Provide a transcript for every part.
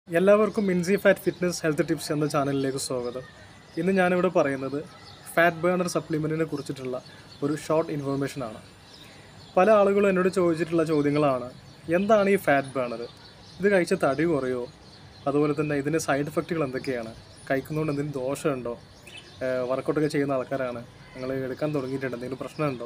എല്ലാവർക്കും Minsi fat fitness health tips എന്ന ചാനലിലേക്ക് സ്വാഗതം ഇന്ന് ഞാനിവിടെ പറയുന്നത് ഫാറ്റ് ബേണർ സപ്ലിമെൻറ്റിനെ കുറിച്ചിട്ടുള്ള ഒരു ഷോർട്ട് ഇൻഫർമേഷനാണ് പല ആളുകളും എന്നോട് ചോദിച്ചിട്ടുള്ള ചോദ്യങ്ങളാണ് എന്താണ് ഈ ഫാറ്റ് ബേണർ ഇത് കഴിച്ച തടി കുറയോ അതുപോലെ തന്നെ ഇതിൻ്റെ സൈഡ് എഫക്റ്റുകൾ എന്തൊക്കെയാണ് കഴിക്കുന്നതുകൊണ്ട് എന്തെങ്കിലും ദോഷമുണ്ടോ വർക്കൗട്ടൊക്കെ ചെയ്യുന്ന ആൾക്കാരാണ് നിങ്ങൾ എടുക്കാൻ തുടങ്ങിയിട്ടുണ്ട് എന്തെങ്കിലും പ്രശ്നമുണ്ടോ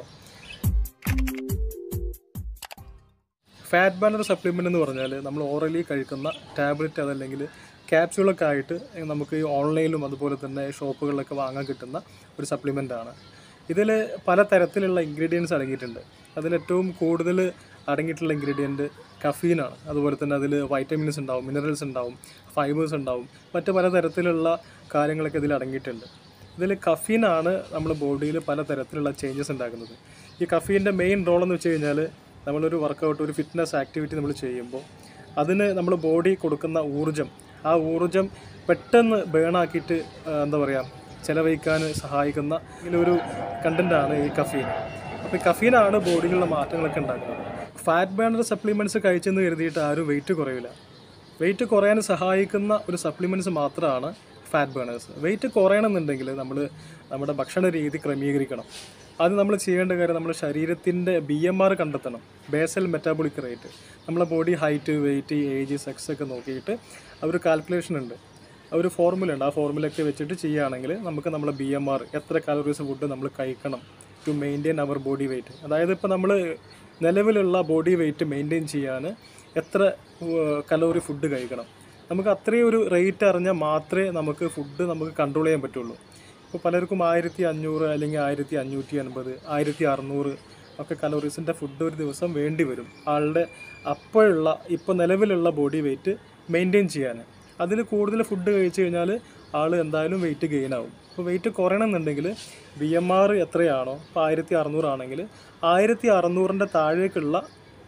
ഫാറ്റ് ബാനർ സപ്ലിമെൻ്റ് എന്ന് പറഞ്ഞാൽ നമ്മൾ ഓറലി കഴിക്കുന്ന ടാബ്ലറ്റ് അതല്ലെങ്കിൽ ക്യാപ്സ്യൂളൊക്കെ ആയിട്ട് നമുക്ക് ഈ ഓൺലൈനിലും അതുപോലെ തന്നെ ഷോപ്പുകളിലൊക്കെ വാങ്ങാൻ കിട്ടുന്ന ഒരു സപ്ലിമെൻ്റ് ആണ് ഇതിൽ പല തരത്തിലുള്ള ഇൻഗ്രീഡിയൻസ് അടങ്ങിയിട്ടുണ്ട് അതിൽ ഏറ്റവും കൂടുതൽ അടങ്ങിയിട്ടുള്ള ഇൻഗ്രീഡിയൻറ്റ് കഫീനാണ് അതുപോലെ തന്നെ അതിൽ വൈറ്റമിൻസ് ഉണ്ടാവും മിനറൽസ് ഉണ്ടാവും ഫൈബേഴ്സ് ഉണ്ടാവും മറ്റ് പല തരത്തിലുള്ള കാര്യങ്ങളൊക്കെ ഇതിൽ അടങ്ങിയിട്ടുണ്ട് ഇതിൽ കഫീനാണ് നമ്മുടെ ബോഡിയിൽ പല തരത്തിലുള്ള ചേഞ്ചസ് ഉണ്ടാക്കുന്നത് ഈ കഫീൻ്റെ മെയിൻ റോൾ എന്ന് വെച്ച് കഴിഞ്ഞാൽ നമ്മളൊരു വർക്കൗട്ട് ഒരു ഫിറ്റ്നസ് ആക്ടിവിറ്റി നമ്മൾ ചെയ്യുമ്പോൾ അതിന് നമ്മൾ ബോഡി കൊടുക്കുന്ന ഊർജം ആ ഊർജം പെട്ടെന്ന് ബേണാക്കിയിട്ട് എന്താ പറയുക ചിലവഴിക്കാൻ സഹായിക്കുന്ന ഒരു കണ്ടൻറ്റാണ് ഈ കഫീൻ അപ്പോൾ ഈ കഫീനാണ് ബോഡിയിലുള്ള മാറ്റങ്ങളൊക്കെ ഉണ്ടാക്കുന്നത് ഫാറ്റ് ബേണർ സപ്ലിമെൻറ്റ്സ് കഴിച്ചെന്ന് കരുതിയിട്ട് ആരും വെയിറ്റ് കുറയില്ല വെയിറ്റ് കുറയാൻ സഹായിക്കുന്ന ഒരു സപ്ലിമെൻറ്റ്സ് മാത്രമാണ് ഫാറ്റ് ബേണേഴ്സ് വെയിറ്റ് കുറയണമെന്നുണ്ടെങ്കിൽ നമ്മൾ നമ്മുടെ ഭക്ഷണ രീതി ക്രമീകരിക്കണം അത് നമ്മൾ ചെയ്യേണ്ട കാര്യം നമ്മുടെ ശരീരത്തിൻ്റെ ബി എം ആർ കണ്ടെത്തണം ബേസൽ മെറ്റാബോളിക് റേറ്റ് നമ്മളെ body height weight age sex ഒക്കെ നോക്കിയിട്ട് ആ ഒരു കാൽക്കുലേഷൻ ഉണ്ട് ആ ഒരു ഫോർമുല ഉണ്ട് ആ ഫോർമുലയൊക്കെ വെച്ചിട്ട് ചെയ്യുകയാണെങ്കിൽ നമുക്ക് നമ്മളെ ബി എം ആർ എത്ര കാലറീസ് ഫുഡ് നമ്മൾ കഴിക്കണം to maintain our body weight അതായത് ഇപ്പോൾ നമ്മൾ നിലവിലുള്ള ബോഡി വെയിറ്റ് മെയിൻറ്റെയിൻ ചെയ്യാൻ എത്ര കലോറി ഫുഡ് കഴിക്കണം നമുക്ക് അത്രയും ഒരു റേറ്റ് അറിഞ്ഞാൽ മാത്രമേ നമുക്ക് ഫുഡ് നമുക്ക് കൺട്രോൾ ചെയ്യാൻ പറ്റുള്ളൂ ഇപ്പോൾ പലർക്കും ആയിരത്തി അഞ്ഞൂറ് അല്ലെങ്കിൽ ആയിരത്തി അഞ്ഞൂറ്റി അൻപത് ആയിരത്തി അറുന്നൂറ് ഒക്കെ കലോറീസിൻ്റെ ഫുഡ് ഒരു ദിവസം വേണ്ടി വരും ആളുടെ അപ്പോഴുള്ള ഇപ്പോൾ നിലവിലുള്ള ബോഡി വെയിറ്റ് മെയിൻറ്റെയിൻ ചെയ്യാൻ അതിൽ കൂടുതൽ ഫുഡ് കഴിച്ചു കഴിഞ്ഞാൽ ആൾ എന്തായാലും വെയിറ്റ് ഗെയിൻ ആവും അപ്പോൾ വെയിറ്റ് കുറയണമെന്നുണ്ടെങ്കിൽ ബി എം ആർ എത്രയാണോ ഇപ്പോൾ ആയിരത്തി അറുന്നൂറാണെങ്കിൽ ആയിരത്തി അറുന്നൂറിൻ്റെ താഴേക്കുള്ള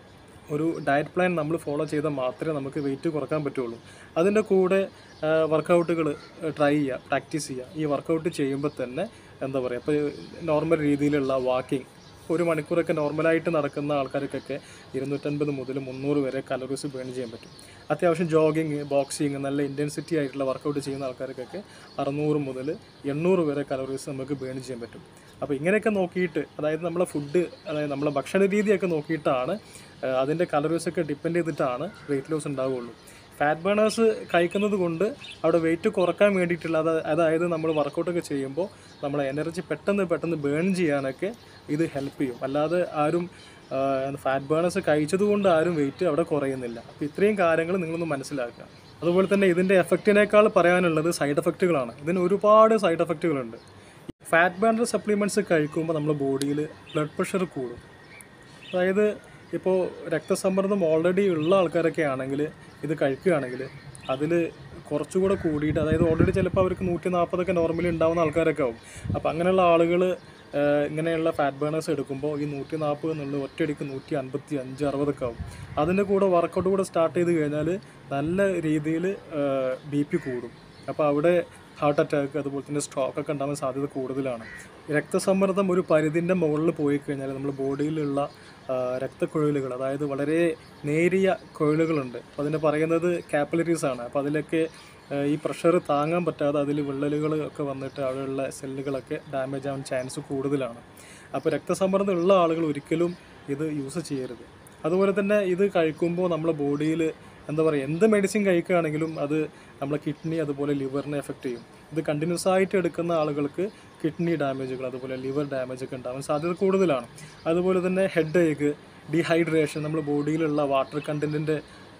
ഒരു ഡയറ്റ് പ്ലാൻ നമ്മൾ ഫോളോ ചെയ്താൽ മാത്രമേ നമുക്ക് വെയിറ്റ് കുറക്കാൻ പറ്റുള്ളൂ അതിൻ്റെ കൂടെ വർക്കൗട്ടുകൾ ട്രൈ ചെയ്യുക പ്രാക്ടീസ് ചെയ്യുക ഈ വർക്കൗട്ട് ചെയ്യുമ്പോൾ തന്നെ എന്താ പറയുക ഇപ്പോൾ നോർമൽ രീതിയിലുള്ള വാക്കിംഗ് ഒരു മണിക്കൂറൊക്കെ നോർമലായിട്ട് നടക്കുന്ന ആൾക്കാർക്കൊക്കെ ഇരുന്നൂറ്റൻപത് മുതൽ മുന്നൂറ് വരെ കലോറീസ് ബേൺ ചെയ്യാൻ പറ്റും അത്യാവശ്യം ജോഗിങ് ബോക്സിങ് നല്ല ഇൻറ്റൻസിറ്റി ആയിട്ടുള്ള വർക്കൗട്ട് ചെയ്യുന്ന ആൾക്കാർക്കൊക്കെ അറുന്നൂറ് മുതൽ എണ്ണൂറ് വരെ കലോറീസ് നമുക്ക് ബേൺ ചെയ്യാൻ പറ്റും അപ്പോൾ ഇങ്ങനെയൊക്കെ നോക്കിയിട്ട് അതായത് നമ്മളെ ഫുഡ് അതായത് നമ്മളെ ഭക്ഷണ രീതിയൊക്കെ നോക്കിയിട്ടാണ് അതിൻ്റെ കലോറീസൊക്കെ ഡിപ്പെൻഡ് ചെയ്തിട്ടാണ് വെയിറ്റ് ലോസ് ഉണ്ടാവുകയുള്ളൂ ഫാറ്റ് ബേണേഴ്സ് കഴിക്കുന്നത് കൊണ്ട് അവിടെ വെയിറ്റ് കുറക്കാൻ വേണ്ടിയിട്ടുള്ള അത് അതായത് നമ്മൾ വർക്കൗട്ടൊക്കെ ചെയ്യുമ്പോൾ നമ്മളെ എനർജി പെട്ടെന്ന് പെട്ടെന്ന് ബേൺ ചെയ്യാനൊക്കെ ഇത് ഹെൽപ്പ് ചെയ്യും അല്ലാതെ ആരും ഫാറ്റ് ബേണേഴ്സ് കഴിച്ചതുകൊണ്ട് ആരും വെയിറ്റ് അവിടെ കുറയുന്നില്ല അപ്പോൾ ഇത്രയും കാര്യങ്ങൾ നിങ്ങളൊന്ന് മനസ്സിലാക്കുക അതുപോലെ തന്നെ ഇതിൻ്റെ എഫക്റ്റിനേക്കാൾ പറയാനുള്ളത് സൈഡ് എഫക്റ്റുകളാണ് ഇതിന് ഒരുപാട് സൈഡ് എഫക്റ്റുകളുണ്ട് ഫാറ്റ് ബേണർ സപ്ലിമെൻറ്റ്സ് കഴിക്കുമ്പോൾ നമ്മുടെ ബോഡിയിൽ ബ്ലഡ് പ്രഷർ കൂടും അതായത് ഇപ്പോൾ രക്തസമ്മർദ്ദം ഓൾറെഡി ഉള്ള ആൾക്കാരൊക്കെ ആണെങ്കിൽ ഇത് കഴിക്കുകയാണെങ്കിൽ അതിൽ കുറച്ചുകൂടെ കൂടിയിട്ട് അതായത് ഓൾറെഡി ചിലപ്പോൾ അവർക്ക് നൂറ്റി നാൽപ്പതൊക്കെ നോർമലി ഉണ്ടാകുന്ന ആൾക്കാരൊക്കെ ആവും അപ്പോൾ അങ്ങനെയുള്ള ആളുകൾ ഇങ്ങനെയുള്ള ഫാറ്റ് ബേണേഴ്സ് എടുക്കുമ്പോൾ ഈ നൂറ്റി നാൽപ്പത് എന്നുള്ളത് ഒറ്റയടിക്ക് നൂറ്റി അൻപത്തി അഞ്ച് അറുപതൊക്കെ ആവും അതിൻ്റെ കൂടെ വർക്കൗട്ട് കൂടെ സ്റ്റാർട്ട് ചെയ്ത് കഴിഞ്ഞാൽ നല്ല രീതിയിൽ ബി പി കൂടും അപ്പോൾ അവിടെ ഹാർട്ട് അറ്റാക്ക് അതുപോലെ തന്നെ സ്ട്രോക്ക് ഒക്കെ ഉണ്ടാവാൻ സാധ്യത കൂടുതലാണ് രക്തസമ്മർദ്ദം ഒരു പരിധിൻ്റെ മുകളിൽ പോയി കഴിഞ്ഞാൽ നമ്മുടെ ബോഡിയിലുള്ള രക്തക്കുഴലുകൾ അതായത് വളരെ നേരിയ കുഴലുകളുണ്ട് അപ്പോൾ അതിന് പറയുന്നത് കാപ്പിലറീസ് ആണ് അപ്പോൾ അതിലൊക്കെ ഈ പ്രഷർ താങ്ങാൻ പറ്റാതെ അതിൽ വിള്ളലുകൾ ഒക്കെ വന്നിട്ട് അവിടെയുള്ള സെല്ലുകളൊക്കെ ഡാമേജ് ആവാൻ ചാൻസ് കൂടുതലാണ് അപ്പോൾ രക്തസമ്മർദ്ദം ഉള്ള ആളുകൾ ഒരിക്കലും ഇത് യൂസ് ചെയ്യരുത് അതുപോലെ തന്നെ ഇത് കഴിക്കുമ്പോൾ നമ്മുടെ ബോഡിയിൽ എന്താ പറയുക എന്ത് മെഡിസിൻ കഴിക്കുകയാണെങ്കിലും അത് നമ്മളെ കിഡ്നി അതുപോലെ ലിവറിനെ എഫക്റ്റ് ചെയ്യും ഇത് കണ്ടിന്യൂസ് ആയിട്ട് എടുക്കുന്ന ആളുകൾക്ക് കിഡ്നി ഡാമേജുകൾ അതുപോലെ ലിവർ ഡാമേജ് ഒക്കെ ഉണ്ടാവാൻ സാധ്യത കൂടുതലാണ് അതുപോലെ തന്നെ ഹെഡ് ഏക്ക് ഡീഹൈഡ്രേഷൻ നമ്മുടെ ബോഡിയിലുള്ള വാട്ടർ കണ്ടൻറ്റിൻ്റെ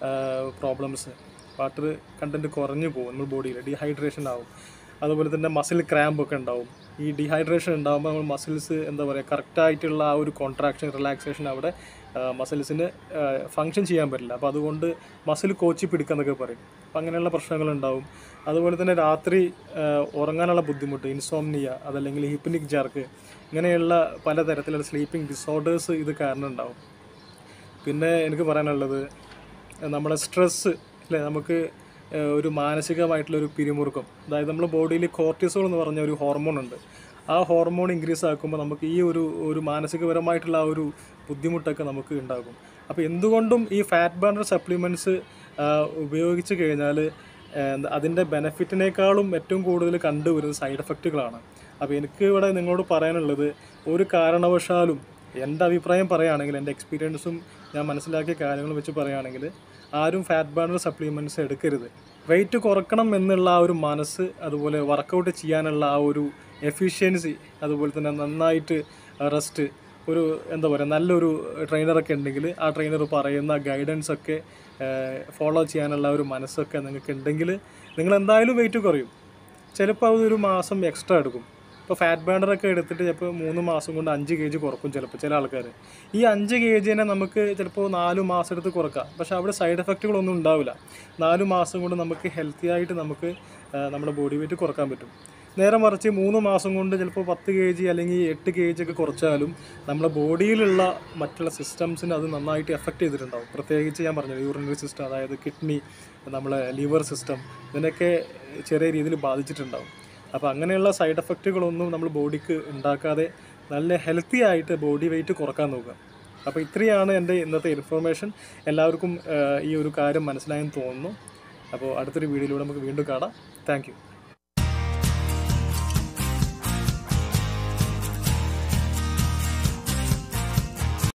പ്രോബ്ലംസ് വാട്ടർ കണ്ടൻറ്റ് കുറഞ്ഞു പോകും നമ്മുടെ ബോഡിയിൽ ഡീഹൈഡ്രേഷൻ ആവും അതുപോലെ തന്നെ മസിൽ ക്രാമ്പ് ഒക്കെ ഉണ്ടാവും ഈ ഡീഹൈഡ്രേഷൻ ഉണ്ടാകുമ്പോൾ നമ്മൾ മസിൽസ് എന്താ പറയുക കറക്റ്റായിട്ടുള്ള ആ ഒരു കോൺട്രാക്ഷൻ റിലാക്സേഷൻ അവിടെ മസിൽസിന് ഫങ്ഷൻ ചെയ്യാൻ പറ്റില്ല അപ്പോൾ അതുകൊണ്ട് മസിൽ കോച്ചി പിടിക്കാന്നൊക്കെ പറയും അപ്പം അങ്ങനെയുള്ള പ്രശ്നങ്ങളുണ്ടാവും അതുപോലെ തന്നെ രാത്രി ഉറങ്ങാനുള്ള ബുദ്ധിമുട്ട് ഇൻസോംനിയ അതല്ലെങ്കിൽ ഹിപ്പനിക് ജാർക്ക് ഇങ്ങനെയുള്ള പലതരത്തിലുള്ള സ്ലീപ്പിംഗ് ഡിസോർഡേഴ്സ് ഇത് കാരണം ഉണ്ടാവും പിന്നെ എനിക്ക് പറയാനുള്ളത് നമ്മുടെ സ്ട്രെസ്സ് അല്ലേ നമുക്ക് ഒരു മാനസികമായിട്ടുള്ള ഒരു പിരിമുറുക്കം അതായത് നമ്മുടെ ബോഡിയിൽ കോർട്ടിസോൾ എന്ന് പറഞ്ഞ ഒരു ഹോർമോൺ ഉണ്ട് ആ ഹോർമോൺ ഇൻക്രീസ് ആക്കുമ്പോൾ നമുക്ക് ഈ ഒരു ഒരു മാനസികപരമായിട്ടുള്ള ആ ഒരു ബുദ്ധിമുട്ടൊക്കെ നമുക്ക് ഉണ്ടാകും അപ്പോൾ എന്തുകൊണ്ടും ഈ ഫാറ്റ് ബേണർ സപ്ലിമെൻറ്റ്സ് ഉപയോഗിച്ച് കഴിഞ്ഞാൽ അതിൻ്റെ ബെനഫിറ്റിനേക്കാളും ഏറ്റവും കൂടുതൽ കണ്ടുവരുന്നത് സൈഡ് എഫക്റ്റുകളാണ് അപ്പോൾ എനിക്ക് ഇവിടെ നിങ്ങളോട് പറയാനുള്ളത് ഒരു കാരണവശാലും എൻ്റെ അഭിപ്രായം പറയുകയാണെങ്കിൽ എൻ്റെ എക്സ്പീരിയൻസും ഞാൻ മനസ്സിലാക്കിയ കാര്യങ്ങൾ വെച്ച് പറയുകയാണെങ്കിൽ ആരും ഫാറ്റ് ബേണർ സപ്ലിമെൻറ്റ്സ് എടുക്കരുത് വെയിറ്റ് കുറക്കണം എന്നുള്ള ആ ഒരു മനസ്സ് അതുപോലെ വർക്കൗട്ട് ചെയ്യാനുള്ള ആ ഒരു എഫിഷ്യൻസി അതുപോലെ തന്നെ നന്നായിട്ട് റെസ്റ്റ് ഒരു എന്താ പറയുക നല്ലൊരു ട്രെയിനറൊക്കെ ഉണ്ടെങ്കിൽ ആ ട്രെയിനർ പറയുന്ന ഗൈഡൻസ് ഒക്കെ ഫോളോ ചെയ്യാനുള്ള ഒരു മനസ്സൊക്കെ നിങ്ങൾക്ക് ഉണ്ടെങ്കിൽ നിങ്ങൾ എന്തായാലും വെയിറ്റ് കുറയും ചിലപ്പോൾ അതൊരു മാസം എക്സ്ട്രാ എടുക്കും ഇപ്പോൾ ഫാറ്റ് ബേണറൊക്കെ എടുത്തിട്ട് ചിലപ്പോൾ മൂന്ന് മാസം കൊണ്ട് അഞ്ച് കെ ജി കുറക്കും ചിലപ്പോൾ ചില ആൾക്കാർ ഈ അഞ്ച് കെ ജിനെ നമുക്ക് ചിലപ്പോൾ നാല് മാസം എടുത്ത് കുറക്കാം പക്ഷേ അവിടെ സൈഡ് എഫക്റ്റുകളൊന്നും ഉണ്ടാവില്ല നാല് മാസം കൊണ്ട് നമുക്ക് ഹെൽത്തി ആയിട്ട് നമുക്ക് ആ, നമ്മുടെ ബോഡി വെയിറ്റ് കുറക്കാൻ പറ്റും നേരെ മറിച്ച് മൂന്ന് മാസം കൊണ്ട് ചിലപ്പോൾ പത്ത് കെ ജി അല്ലെങ്കിൽ എട്ട് കെ ജി ഒക്കെ കുറച്ചാലും നമ്മുടെ ബോഡിയിലുള്ള മറ്റുള്ള സിസ്റ്റംസിന് അത് നന്നായിട്ട് എഫക്റ്റ് ചെയ്തിട്ടുണ്ടാവും പ്രത്യേകിച്ച് ഞാൻ പറഞ്ഞു യൂറിനറി സിസ്റ്റം അതായത് കിഡ്നി നമ്മളെ ലിവർ സിസ്റ്റം ഇതിനൊക്കെ ചെറിയ രീതിയിൽ ബാധിച്ചിട്ടുണ്ടാവും അപ്പോൾ അങ്ങനെയുള്ള സൈഡ് എഫക്റ്റുകളൊന്നും നമ്മൾ ബോഡിക്ക് ഉണ്ടാക്കാതെ നല്ല ഹെൽത്തി ആയിട്ട് ബോഡി വെയിറ്റ് കുറക്കാൻ നോക്കുക അപ്പോൾ ഇത്രയാണ് എൻ്റെ ഇന്നത്തെ ഇൻഫർമേഷൻ എല്ലാവർക്കും ആ, ഈ ഒരു കാര്യം മനസ്സിലായെന്ന് തോന്നുന്നു അപ്പോൾ അടുത്തൊരു വീഡിയോയിലൂടെ നമുക്ക് വീണ്ടും കാണാം താങ്ക്